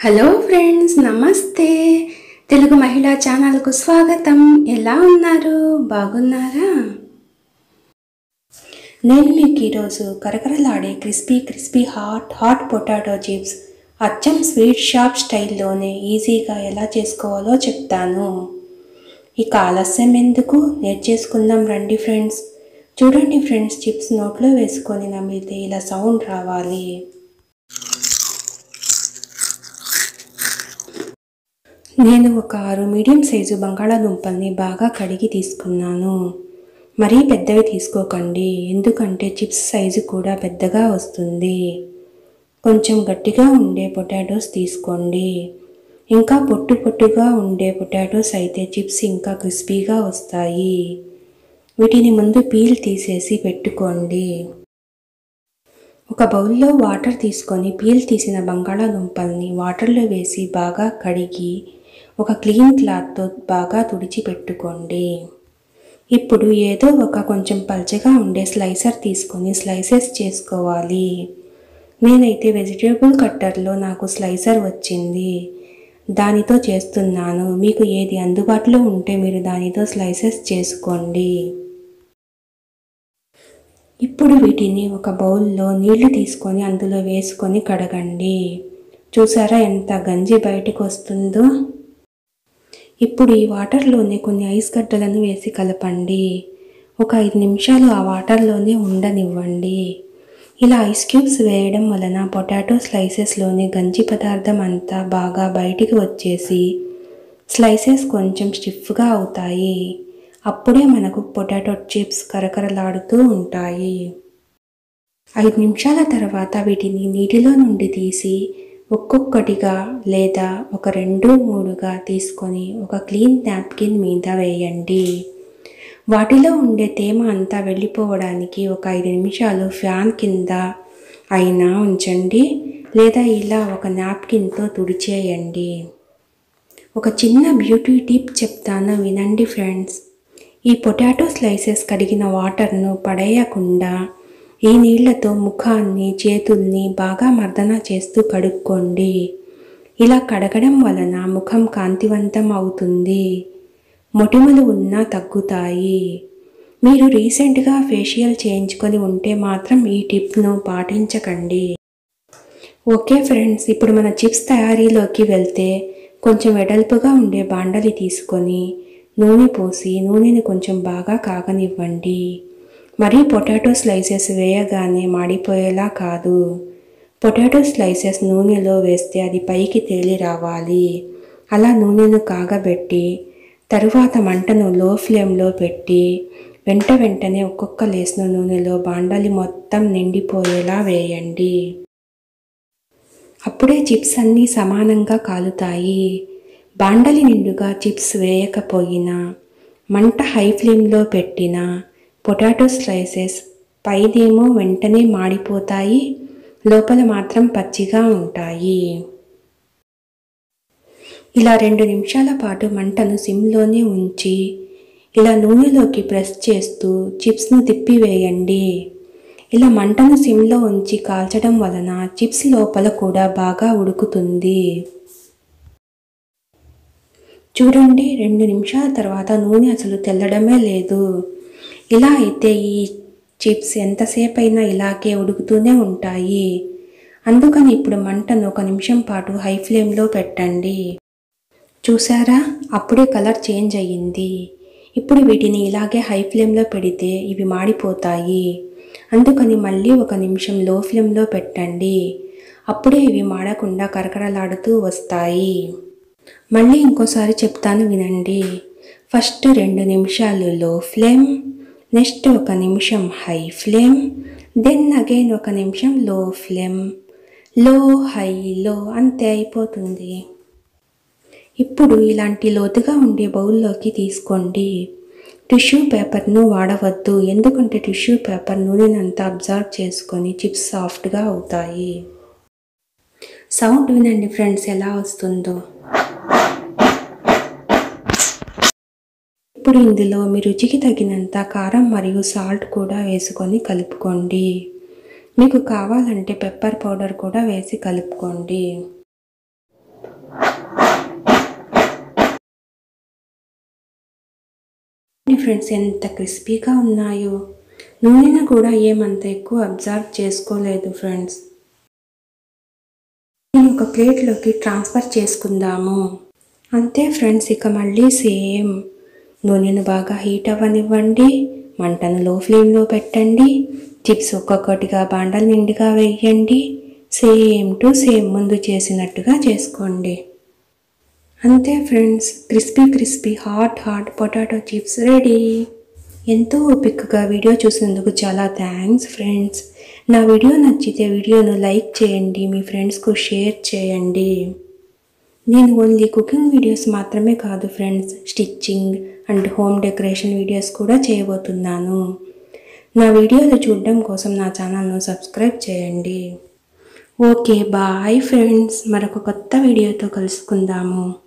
hello friends నమస్తే తెలుగు మహిళా ఛానల్కు స్వాగతం ఎలా ఉన్నారు బాగున్నారా నేను మీకు ఈరోజు కరకరలాడే crispy crispy hot hot potato chips అచ్చం స్వీట్ షాప్ స్టైల్లోనే ఈజీగా ఎలా చేసుకోవాలో చెప్తాను ఇక ఆలస్యం ఎందుకు నేర్చేసుకుందాం రండి ఫ్రెండ్స్ చూడండి ఫ్రెండ్స్ చిప్స్ నోట్లో వేసుకొని నమిలితే ఇలా సౌండ్ రావాలి నేను ఒక ఆరు మీడియం సైజు బంగాళాదుంపల్ని బాగా కడిగి తీసుకున్నాను మరీ పెద్దవి తీసుకోకండి ఎందుకంటే చిప్స్ సైజు కూడా పెద్దగా వస్తుంది కొంచెం గట్టిగా ఉండే పొటాటోస్ తీసుకోండి ఇంకా పొట్టు పొట్టుగా ఉండే పొటాటోస్ అయితే చిప్స్ ఇంకా క్రిస్పీగా వస్తాయి వీటిని ముందు పీల్ తీసేసి పెట్టుకోండి ఒక బౌల్లో వాటర్ తీసుకొని పీల్ తీసిన బంగాళాదుంపల్ని వాటర్లో వేసి బాగా కడిగి ఒక క్లీన్ క్లాత్తో బాగా తుడిచి పెట్టుకోండి ఇప్పుడు ఏదో ఒక కొంచెం పల్చగా ఉండే స్లైసర్ తీసుకొని స్లైసెస్ చేసుకోవాలి నేనైతే వెజిటేబుల్ కట్టర్లో నాకు స్లైసర్ వచ్చింది దానితో చేస్తున్నాను మీకు ఏది అందుబాటులో ఉంటే మీరు దానితో స్లైసెస్ చేసుకోండి ఇప్పుడు వీటిని ఒక బౌల్లో నీళ్లు తీసుకొని అందులో వేసుకొని కడగండి చూసారా ఎంత గంజి బయటకు వస్తుందో ఇప్పుడు ఈ వాటర్లోనే కొన్ని ఐస్ గడ్డలను వేసి కలపండి ఒక ఐదు నిమిషాలు ఆ వాటర్లోనే ఉండనివ్వండి ఇలా ఐస్ క్యూబ్స్ వేయడం వలన పొటాటో స్లైసెస్లోని గంజి పదార్థం అంతా బాగా బయటికి వచ్చేసి స్లైసెస్ కొంచెం స్టిఫ్గా అవుతాయి అప్పుడే మనకు పొటాటో చిప్స్ కరకరలాడుతూ ఉంటాయి ఐదు నిమిషాల తర్వాత వీటిని నీటిలో నుండి తీసి ఒక్కొక్కటిగా లేదా ఒక రెండు మూడుగా తీసుకొని ఒక క్లీన్ నాప్కిన్ మీద వేయండి వాటిలో ఉండే తేమ అంతా వెళ్ళిపోవడానికి ఒక ఐదు నిమిషాలు ఫ్యాన్ కింద అయినా ఉంచండి లేదా ఇలా ఒక నాప్కిన్తో తుడిచేయండి ఒక చిన్న బ్యూటీ టిప్ చెప్తాను వినండి ఫ్రెండ్స్ ఈ పొటాటో స్లైసెస్ కడిగిన వాటర్ను పడేయకుండా ఈ నీళ్లతో ముఖాన్ని చేతుల్ని బాగా మర్దన చేస్తూ కడుక్కోండి ఇలా కడగడం వలన ముఖం కాంతివంతం అవుతుంది మొటిమలు ఉన్నా తగ్గుతాయి మీరు రీసెంట్గా ఫేషియల్ చేయించుకొని ఉంటే మాత్రం ఈ టిప్ను పాటించకండి ఓకే ఫ్రెండ్స్ ఇప్పుడు మన చిప్స్ తయారీలోకి వెళ్తే కొంచెం వెడల్పుగా ఉండే బాండలి తీసుకొని నూనె పోసి నూనెని కొంచెం బాగా కాగనివ్వండి మరీ పొటాటో స్లైసెస్ వేయగానే మాడిపోయేలా కాదు పొటాటో స్లైసెస్ నూనెలో వేస్తే అది పైకి తేలి రావాలి అలా నూనెను కాగబెట్టి తరువాత మంటను లో ఫ్లేమ్లో పెట్టి వెంట వెంటనే ఒక్కొక్క లేసిన నూనెలో బాండలి మొత్తం నిండిపోయేలా వేయండి అప్పుడే చిప్స్ అన్నీ సమానంగా కాలుతాయి బాండలి నిండుగా చిప్స్ వేయకపోయినా మంట హై ఫ్లేమ్లో పెట్టిన పొటాటో స్లైసెస్ పైదేమో వెంటనే మాడిపోతాయి లోపల మాత్రం పచ్చిగా ఉంటాయి ఇలా రెండు నిమిషాల పాటు మంటను సిమ్లోనే ఉంచి ఇలా నూనెలోకి ప్రెస్ చేస్తూ చిప్స్ను తిప్పివేయండి ఇలా మంటను సిమ్లో ఉంచి కాల్చడం వలన చిప్స్ లోపల కూడా బాగా ఉడుకుతుంది చూడండి రెండు నిమిషాల తర్వాత నూనె అసలు తెల్లడమే లేదు ఇలా అయితే ఈ చిప్స్ ఎంతసేపు అయినా ఇలాగే ఉడుకుతూనే ఉంటాయి అందుకని ఇప్పుడు మంటను ఒక నిమిషం పాటు హై ఫ్లేమ్లో పెట్టండి చూసారా అప్పుడే కలర్ చేంజ్ అయ్యింది ఇప్పుడు వీటిని ఇలాగే హై ఫ్లేమ్లో పెడితే ఇవి మాడిపోతాయి అందుకని మళ్ళీ ఒక నిమిషం లో ఫ్లేమ్లో పెట్టండి అప్పుడే ఇవి మాడకుండా కరకరలాడుతూ వస్తాయి మళ్ళీ ఇంకోసారి చెప్తాను వినండి ఫస్ట్ రెండు నిమిషాలు లో ఫ్లేమ్ నెక్స్ట్ ఒక నిమిషం హై ఫ్లేమ్ దెన్ అగైన్ ఒక నిమిషం లో ఫ్లేమ్ లో హై లో అంతే అయిపోతుంది ఇప్పుడు ఇలాంటి లోతుగా ఉండే బౌల్లోకి తీసుకోండి టిష్యూ పేపర్ను వాడవద్దు ఎందుకంటే టిష్యూ పేపర్ నూనెనంతా అబ్జర్వ్ చేసుకొని చిప్స్ సాఫ్ట్గా అవుతాయి సౌండ్ వినండి ఫ్రెండ్స్ ఎలా వస్తుందో ఇప్పుడు ఇందులో మీ రుచికి తగినంత కారం మరియు సాల్ట్ కూడా వేసుకొని కలుపుకోండి మీకు కావాలంటే పెప్పర్ పౌడర్ కూడా వేసి కలుపుకోండి ఫ్రెండ్స్ ఎంత క్రిస్పీగా ఉన్నాయో నూనెను కూడా ఏమంత ఎక్కువ అబ్జర్వ్ చేసుకోలేదు ఫ్రెండ్స్ నేను ఒక ప్లేట్లోకి ట్రాన్స్ఫర్ చేసుకుందాము అంతే ఫ్రెండ్స్ ఇక మళ్ళీ సేమ్ నూనెను బాగా హీట్ అవ్వనివ్వండి మంటను లో ఫ్లేమ్లో పెట్టండి చిప్స్ ఒక్కొక్కటిగా బాండల్ నిండుగా వేయండి సేమ్ టు సేమ్ ముందు చేసినట్టుగా చేసుకోండి అంతే friends crispy crispy hot hot potato chips ready ఎంతో ఓపికగా వీడియో చూసినందుకు చాలా థ్యాంక్స్ ఫ్రెండ్స్ నా వీడియో నచ్చితే వీడియోను లైక్ చేయండి మీ ఫ్రెండ్స్కు షేర్ చేయండి నేను ఓన్లీ కుకింగ్ వీడియోస్ మాత్రమే కాదు friends stitching and home decoration videos కూడా చేయబోతున్నాను నా వీడియోలు చూడడం కోసం నా ఛానల్ను సబ్స్క్రైబ్ చేయండి ఓకే బాయ్ ఫ్రెండ్స్ మరొక కొత్త వీడియోతో కలుసుకుందాము